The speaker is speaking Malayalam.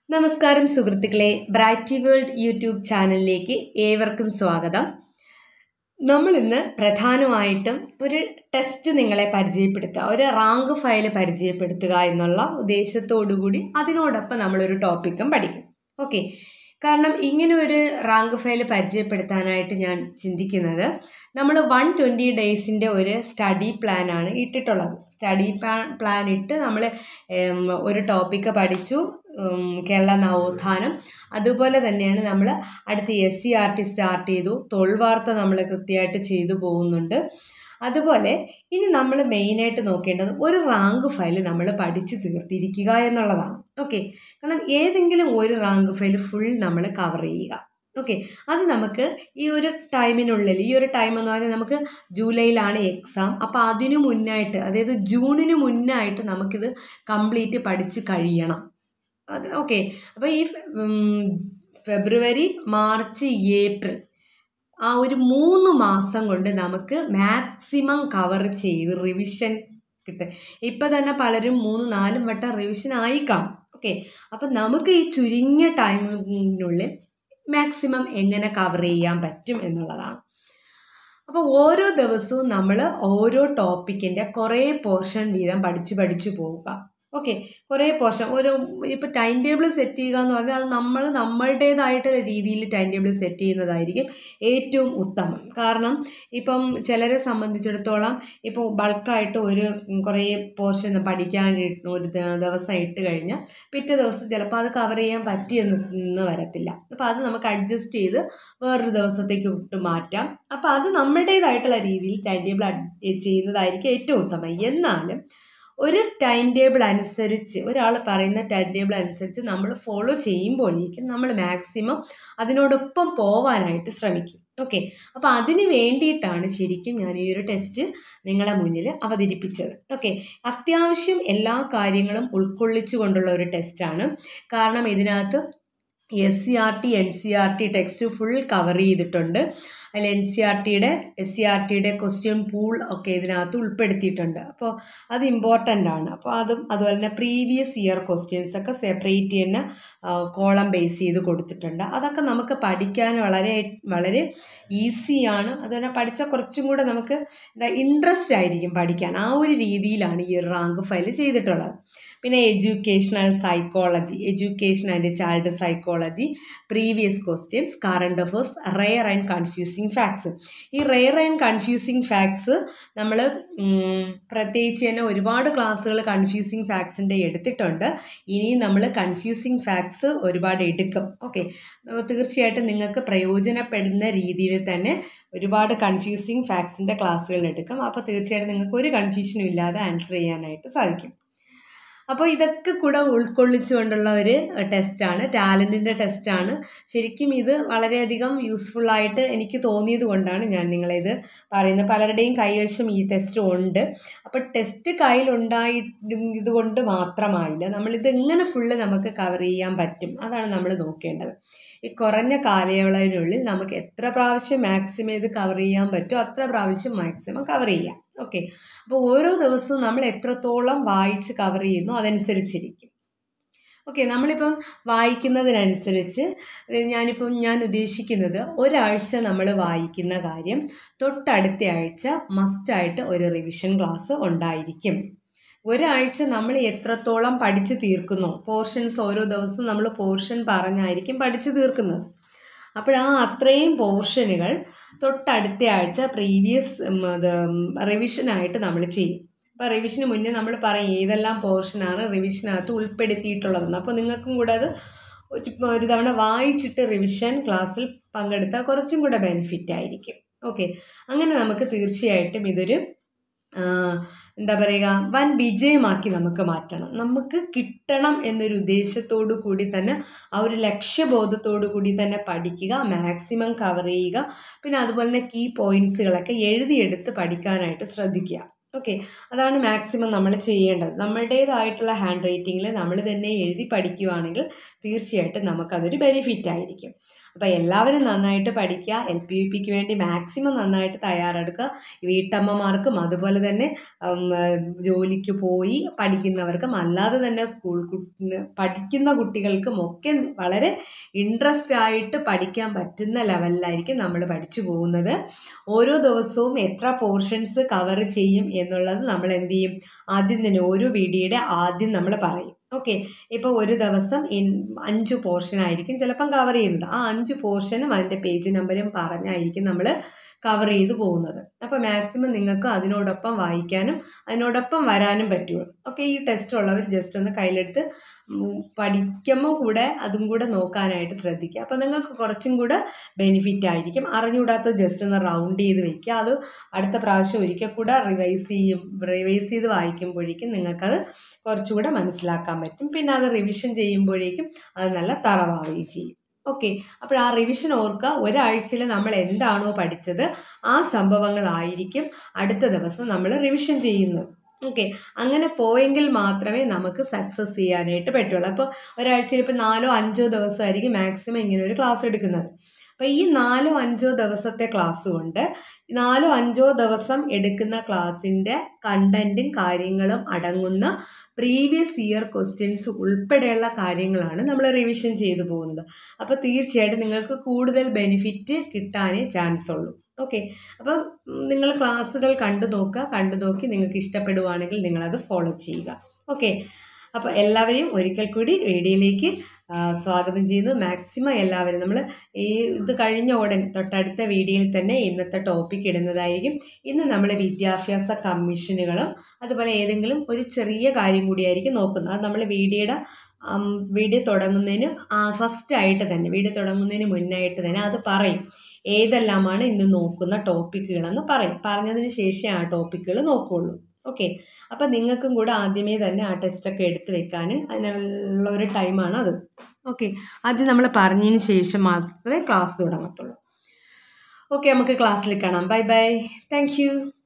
നമസ്കാരം സുഹൃത്തുക്കളെ ബ്രൈറ്റി വേൾഡ് യൂട്യൂബ് ചാനലിലേക്ക് ഏവർക്കും സ്വാഗതം നമ്മൾ ഇന്ന് പ്രധാനമായിട്ടും ഒരു ടെസ്റ്റ് നിങ്ങളെ പരിചയപ്പെടുത്തുക ഒരു റാങ്ക് ഫയൽ പരിചയപ്പെടുത്തുക എന്നുള്ള ഉദ്ദേശത്തോടു കൂടി അതിനോടൊപ്പം നമ്മളൊരു ടോപ്പിക്കും പഠിക്കും ഓക്കെ കാരണം ഇങ്ങനെ ഒരു റാങ്ക് ഫയൽ പരിചയപ്പെടുത്താനായിട്ട് ഞാൻ ചിന്തിക്കുന്നത് നമ്മൾ വൺ ട്വൻറ്റി ഡേയ്സിൻ്റെ ഒരു സ്റ്റഡി പ്ലാനാണ് ഇട്ടിട്ടുള്ളത് സ്റ്റഡി പ്ലാൻ ഇട്ട് നമ്മൾ ഒരു ടോപ്പിക്ക് പഠിച്ചു കേരള നവോത്ഥാനം അതുപോലെ തന്നെയാണ് നമ്മൾ അടുത്ത S C R T start ചെയ്തു തൊഴിൽവാർത്ത നമ്മൾ കൃത്യമായിട്ട് ചെയ്തു പോകുന്നുണ്ട് അതുപോലെ ഇനി നമ്മൾ മെയിനായിട്ട് നോക്കേണ്ടത് ഒരു റാങ്ക് ഫയൽ നമ്മൾ പഠിച്ച് തീർത്തിരിക്കുക എന്നുള്ളതാണ് ഓക്കെ കാരണം ഏതെങ്കിലും ഒരു റാങ്ക് ഫയൽ ഫുൾ നമ്മൾ കവർ ചെയ്യുക ഓക്കെ അത് നമുക്ക് ഈ ഒരു ടൈമിനുള്ളിൽ ഈ ഒരു ടൈം എന്ന് പറഞ്ഞാൽ നമുക്ക് ജൂലൈയിലാണ് എക്സാം അപ്പോൾ അതിനു മുന്നായിട്ട് അതായത് ജൂണിന് മുന്നായിട്ട് നമുക്കിത് കംപ്ലീറ്റ് പഠിച്ച് കഴിയണം അത് ഓക്കെ അപ്പോൾ ഈ ഫെബ്രുവരി മാർച്ച് ഏപ്രിൽ ആ ഒരു മൂന്ന് മാസം കൊണ്ട് നമുക്ക് മാക്സിമം കവർ ചെയ്ത് റിവിഷൻ കിട്ടും ഇപ്പം തന്നെ പലരും മൂന്ന് നാലും വട്ടം റിവിഷൻ ആയി കാണും ഓക്കെ അപ്പം നമുക്ക് ഈ ചുരുങ്ങിയ ടൈമിനുള്ളിൽ മാക്സിമം എങ്ങനെ കവർ ചെയ്യാൻ പറ്റും എന്നുള്ളതാണ് അപ്പോൾ ഓരോ ദിവസവും നമ്മൾ ഓരോ ടോപ്പിക്കിൻ്റെ കുറേ പോർഷൻ വീതം പഠിച്ച് പഠിച്ചു പോവുക ഓക്കെ കുറേ പോർഷൻ ഓരോ ഇപ്പോൾ ടൈം ടേബിൾ സെറ്റ് ചെയ്യുക എന്ന് പറഞ്ഞാൽ അത് നമ്മൾ നമ്മളുടേതായിട്ടുള്ള രീതിയിൽ ടൈം ടേബിൾ സെറ്റ് ചെയ്യുന്നതായിരിക്കും ഏറ്റവും ഉത്തമം കാരണം ഇപ്പം ചിലരെ സംബന്ധിച്ചിടത്തോളം ഇപ്പോൾ ബൾക്കായിട്ട് ഒരു കുറേ പോർഷൻ പഠിക്കാൻ ഒരു ദിവസം ഇട്ട് കഴിഞ്ഞാൽ പിറ്റേ ദിവസം ചിലപ്പോൾ അത് കവർ ചെയ്യാൻ പറ്റിയെന്ന് വരത്തില്ല അപ്പോൾ അത് നമുക്ക് അഡ്ജസ്റ്റ് ചെയ്ത് വേറൊരു ദിവസത്തേക്ക് വിട്ട് മാറ്റാം അപ്പോൾ അത് നമ്മളുടേതായിട്ടുള്ള രീതിയിൽ ടൈം ടേബിൾ ചെയ്യുന്നതായിരിക്കും ഏറ്റവും ഉത്തമം എന്നാലും ഒരു ടൈം ടേബിൾ അനുസരിച്ച് ഒരാൾ പറയുന്ന ടൈം ടേബിൾ അനുസരിച്ച് നമ്മൾ ഫോളോ ചെയ്യുമ്പോഴേക്കും നമ്മൾ മാക്സിമം അതിനോടൊപ്പം പോവാനായിട്ട് ശ്രമിക്കും ഓക്കെ അപ്പോൾ അതിന് വേണ്ടിയിട്ടാണ് ശരിക്കും ഞാൻ ഈ ഒരു ടെസ്റ്റ് നിങ്ങളെ മുന്നിൽ അവതരിപ്പിച്ചത് ഓക്കെ അത്യാവശ്യം എല്ലാ കാര്യങ്ങളും ഉൾക്കൊള്ളിച്ചു കൊണ്ടുള്ള ഒരു ടെസ്റ്റാണ് കാരണം ഇതിനകത്ത് S C R T N C R T text full cover ചെയ്തിട്ടുണ്ട് അതിൽ എൻ സി ആർ ടിയുടെ എസ് സി ആർ ടിയുടെ ക്വസ്റ്റ്യൻ പൂൾ ഒക്കെ ഇതിനകത്ത് ഉൾപ്പെടുത്തിയിട്ടുണ്ട് അപ്പോൾ അത് ഇമ്പോർട്ടൻ്റ് ആണ് അപ്പോൾ അതും അതുപോലെ തന്നെ പ്രീവിയസ് ഇയർ ക്വസ്റ്റ്യൻസ് ഒക്കെ സെപ്പറേറ്റ് തന്നെ കോളം ബേസ് ചെയ്ത് കൊടുത്തിട്ടുണ്ട് അതൊക്കെ നമുക്ക് പഠിക്കാൻ വളരെ വളരെ ഈസിയാണ് അതുപോലെ പഠിച്ചാൽ കുറച്ചും കൂടെ നമുക്ക് എന്താ ഇൻട്രസ്റ്റ് ആയിരിക്കും പഠിക്കാൻ ആ ഒരു രീതിയിലാണ് ഈ ഒരു റാങ്ക് ഫയൽ ചെയ്തിട്ടുള്ളത് പിന്നെ educational psychology education and child psychology previous questions current affairs rare and confusing facts ഈ റെയർ ആൻഡ് കൺഫ്യൂസിങ് ഫാക്ട്സ് നമ്മൾ പ്രത്യേകിച്ച് തന്നെ ഒരുപാട് ക്ലാസ്സുകൾ കൺഫ്യൂസിങ് ഫാക്ട്സിൻ്റെ എടുത്തിട്ടുണ്ട് ഇനിയും നമ്മൾ കൺഫ്യൂസിങ് ഫാക്ട്സ് ഒരുപാട് എടുക്കും ഓക്കെ തീർച്ചയായിട്ടും നിങ്ങൾക്ക് പ്രയോജനപ്പെടുന്ന രീതിയിൽ തന്നെ ഒരുപാട് കൺഫ്യൂസിങ് ഫാക്ട്സിൻ്റെ ക്ലാസ്സുകൾ എടുക്കും അപ്പോൾ തീർച്ചയായിട്ടും നിങ്ങൾക്ക് ഒരു കൺഫ്യൂഷനും ഇല്ലാതെ ആൻസർ ചെയ്യാനായിട്ട് സാധിക്കും അപ്പോൾ ഇതൊക്കെ കൂടെ ഉൾക്കൊള്ളിച്ചുകൊണ്ടുള്ള ഒരു ടെസ്റ്റാണ് ടാലൻറ്റിൻ്റെ ടെസ്റ്റാണ് ശരിക്കും ഇത് വളരെയധികം യൂസ്ഫുള്ളായിട്ട് എനിക്ക് തോന്നിയത് കൊണ്ടാണ് ഞാൻ നിങ്ങളിത് പറയുന്നത് പലരുടെയും കൈവശം ഈ ടെസ്റ്റ് ഉണ്ട് അപ്പോൾ ടെസ്റ്റ് കയ്യിലുണ്ടായത് കൊണ്ട് മാത്രമായില്ല നമ്മളിത് എങ്ങനെ ഫുള്ള് നമുക്ക് കവർ ചെയ്യാൻ പറ്റും അതാണ് നമ്മൾ നോക്കേണ്ടത് ഈ കുറഞ്ഞ കാലയളവിനുള്ളിൽ നമുക്ക് എത്ര പ്രാവശ്യം മാക്സിമം ഇത് കവർ ചെയ്യാൻ പറ്റുമോ അത്ര പ്രാവശ്യം മാക്സിമം കവർ ചെയ്യാം ഓക്കെ അപ്പോൾ ഓരോ ദിവസവും നമ്മൾ എത്രത്തോളം വായിച്ച് കവർ ചെയ്യുന്നു അതനുസരിച്ചിരിക്കും ഓക്കെ നമ്മളിപ്പം വായിക്കുന്നതിനനുസരിച്ച് ഞാനിപ്പം ഞാൻ ഉദ്ദേശിക്കുന്നത് ഒരാഴ്ച നമ്മൾ വായിക്കുന്ന കാര്യം തൊട്ടടുത്ത ആഴ്ച മസ്റ്റായിട്ട് ഒരു റിവിഷൻ ക്ലാസ് ഉണ്ടായിരിക്കും ഒരാഴ്ച നമ്മൾ എത്രത്തോളം പഠിച്ചു തീർക്കുന്നു പോർഷൻസ് ഓരോ ദിവസവും നമ്മൾ പോർഷൻ പറഞ്ഞായിരിക്കും പഠിച്ചു തീർക്കുന്നത് അപ്പോൾ ആ അത്രയും പോർഷനുകൾ തൊട്ടടുത്ത ആഴ്ച പ്രീവിയസ് ഇത് റിവിഷനായിട്ട് നമ്മൾ ചെയ്യും അപ്പോൾ റിവിഷന് മുന്നേ നമ്മൾ പറയും ഏതെല്ലാം പോർഷനാണ് റിവിഷനകത്ത് ഉൾപ്പെടുത്തിയിട്ടുള്ളതെന്ന് അപ്പോൾ നിങ്ങൾക്കും കൂടെ അത് ഒരു തവണ വായിച്ചിട്ട് റിവിഷൻ ക്ലാസ്സിൽ പങ്കെടുത്താൽ കുറച്ചും കൂടെ ബെനിഫിറ്റ് ആയിരിക്കും ഓക്കെ അങ്ങനെ നമുക്ക് തീർച്ചയായിട്ടും ഇതൊരു എന്താ പറയുക വൻ വിജയമാക്കി നമുക്ക് മാറ്റണം നമുക്ക് കിട്ടണം എന്നൊരു ഉദ്ദേശത്തോടു കൂടി തന്നെ ആ ഒരു ലക്ഷ്യബോധത്തോടു കൂടി തന്നെ പഠിക്കുക മാക്സിമം കവർ ചെയ്യുക പിന്നെ അതുപോലെ തന്നെ കീ പോയിൻറ്റ്സുകളൊക്കെ എഴുതിയെടുത്ത് പഠിക്കാനായിട്ട് ശ്രദ്ധിക്കുക ഓക്കെ അതാണ് മാക്സിമം നമ്മൾ ചെയ്യേണ്ടത് നമ്മളുടേതായിട്ടുള്ള ഹാൻഡ് റൈറ്റിങ്ങിൽ നമ്മൾ തന്നെ എഴുതി പഠിക്കുകയാണെങ്കിൽ തീർച്ചയായിട്ടും നമുക്കതൊരു ബെനിഫിറ്റ് ആയിരിക്കും അപ്പോൾ എല്ലാവരും നന്നായിട്ട് പഠിക്കുക എൽ പി യു പിക്ക് വേണ്ടി മാക്സിമം നന്നായിട്ട് തയ്യാറെടുക്കുക വീട്ടമ്മമാർക്കും അതുപോലെ തന്നെ ഉം, ജോലിക്ക് പോയി പഠിക്കുന്നവർക്കും അല്ലാതെ തന്നെ സ്കൂൾ കു- പഠിക്കുന്ന കുട്ടികൾക്കും ഒക്കെ വളരെ ഇൻട്രസ്റ്റ് ആയിട്ട് പഠിക്കാൻ പറ്റുന്ന ലെവലിലായിരിക്കും നമ്മൾ പഠിച്ചു പോകുന്നത് ഓരോ ദിവസവും എത്ര പോർഷൻസ് കവർ ചെയ്യും എന്നുള്ളത് നമ്മൾ എന്ത് ചെയ്യും ആദ്യം തന്നെ ഓരോ വീഡിയോയുടെ ആദ്യം നമ്മൾ പറയും ഓക്കെ ഇപ്പോൾ ഒരു ദിവസം ഇൻ അഞ്ച് പോർഷൻ ആയിരിക്കും ചിലപ്പം കവർ ചെയ്യുന്നത് ആ അഞ്ച് പോർഷനും അതിൻ്റെ പേജ് നമ്പരും പറഞ്ഞായിരിക്കും നമ്മൾ കവർ ചെയ്തു പോകുന്നത് അപ്പോൾ മാക്സിമം നിങ്ങൾക്ക് അതിനോടൊപ്പം വായിക്കാനും അതിനോടൊപ്പം വരാനും പറ്റുള്ളൂ ഓക്കെ ഈ ടെസ്റ്റ് ഉള്ളവർ ജസ്റ്റ് ഒന്ന് കയ്യിലെടുത്ത് ഉം, പഠിക്കുമ്പോൾ കൂടെ അതും കൂടെ നോക്കാനായിട്ട് ശ്രദ്ധിക്കുക അപ്പോൾ നിങ്ങൾക്ക് കുറച്ചും കൂടെ ബെനിഫിറ്റ് ആയിരിക്കും അറിഞ്ഞുകൂടാത്തത് ജസ്റ്റ് ഒന്ന് റൗണ്ട് ചെയ്ത് വെക്കുക അത് അടുത്ത പ്രാവശ്യം ഒരിക്കൽ കൂടെ റിവൈസ് ചെയ്യും റിവൈസ് ചെയ്ത് വായിക്കുമ്പോഴേക്കും നിങ്ങൾക്കത് കുറച്ചുകൂടെ മനസ്സിലാക്കാൻ പറ്റും പിന്നെ അത് റിവിഷൻ ചെയ്യുമ്പോഴേക്കും അത് നല്ല തറവാവുകയും ചെയ്യും ഓക്കെ അപ്പോൾ ആ റിവിഷൻ ഓർക്കുക ഒരാഴ്ചയിൽ നമ്മൾ എന്താണോ പഠിച്ചത് ആ സംഭവങ്ങളായിരിക്കും അടുത്ത ദിവസം നമ്മൾ റിവിഷൻ ചെയ്യുന്നത് ഓക്കെ അങ്ങനെ പോയെങ്കിൽ മാത്രമേ നമുക്ക് സക്സസ് ചെയ്യാനായിട്ട് പറ്റുള്ളൂ അപ്പോൾ ഒരാഴ്ചയിൽ ഇപ്പോൾ നാലോ അഞ്ചോ ദിവസമായിരിക്കും മാക്സിമം ഇങ്ങനെ ഒരു ക്ലാസ് എടുക്കുന്നത് അപ്പോൾ ഈ നാലോ അഞ്ചോ ദിവസത്തെ ക്ലാസ് കൊണ്ട് നാലോ അഞ്ചോ ദിവസം എടുക്കുന്ന ക്ലാസ്സിൻ്റെ കണ്ടൻറ്റും കാര്യങ്ങളും അടങ്ങുന്ന പ്രീവിയസ് ഇയർ ക്വസ്റ്റ്യൻസ് ഉൾപ്പെടെയുള്ള കാര്യങ്ങളാണ് നമ്മൾ റിവിഷൻ ചെയ്തു പോകുന്നത് അപ്പോൾ തീർച്ചയായിട്ടും നിങ്ങൾക്ക് കൂടുതൽ ബെനിഫിറ്റ് കിട്ടാനേ ചാൻസ് ഉള്ളൂ ഓക്കെ അപ്പം നിങ്ങൾ ക്ലാസ്സുകൾ കണ്ടു നോക്കുക കണ്ടു നോക്കി നിങ്ങൾക്ക് ഇഷ്ടപ്പെടുവാണെങ്കിൽ നിങ്ങളത് ഫോളോ ചെയ്യുക ഓക്കെ അപ്പോൾ എല്ലാവരെയും ഒരിക്കൽ കൂടി വീഡിയോയിലേക്ക് ആ, സ്വാഗതം ചെയ്യുന്നു മാക്സിമം എല്ലാവരും നമ്മൾ ഈ ഇത് കഴിഞ്ഞ ഉടൻ തൊട്ടടുത്ത വീഡിയോയിൽ തന്നെ ഇന്നത്തെ ടോപ്പിക് ഇടുന്നതായിരിക്കും ഇന്ന് നമ്മൾ വിദ്യാഭ്യാസ കമ്മീഷനുകളും അതുപോലെ ഏതെങ്കിലും ഒരു ചെറിയ കാര്യം കൂടിയായിരിക്കും നോക്കുന്നത് അത് നമ്മൾ വീഡിയോയുടെ ഉം, വീഡിയോ തുടങ്ങുന്നതിന് ഫസ്റ്റ് ആയിട്ട് തന്നെ വീഡിയോ തുടങ്ങുന്നതിന് മുന്നായിട്ട് തന്നെ അത് പറയും ഏതെല്ലാമാണ് ഇന്ന് നോക്കുന്ന ടോപ്പിക്കുകളെന്ന് പറയും പറഞ്ഞതിന് ശേഷമേ ആ ടോപ്പിക്കുകൾ നോക്കുകയുള്ളൂ ഓക്കെ അപ്പം നിങ്ങൾക്കും കൂടെ ആദ്യമേ തന്നെ ആ ടെസ്റ്റൊക്കെ എടുത്ത് വെക്കാനും അതിനുള്ള ഒരു ടൈമാണ് അത് ഓക്കെ ആദ്യം നമ്മൾ പറഞ്ഞതിന് ശേഷം മാത്രമേ ക്ലാസ് തുടങ്ങത്തുള്ളൂ ഓക്കെ നമുക്ക് ക്ലാസ്സിൽ കാണാം ബൈ ബൈ താങ്ക് യു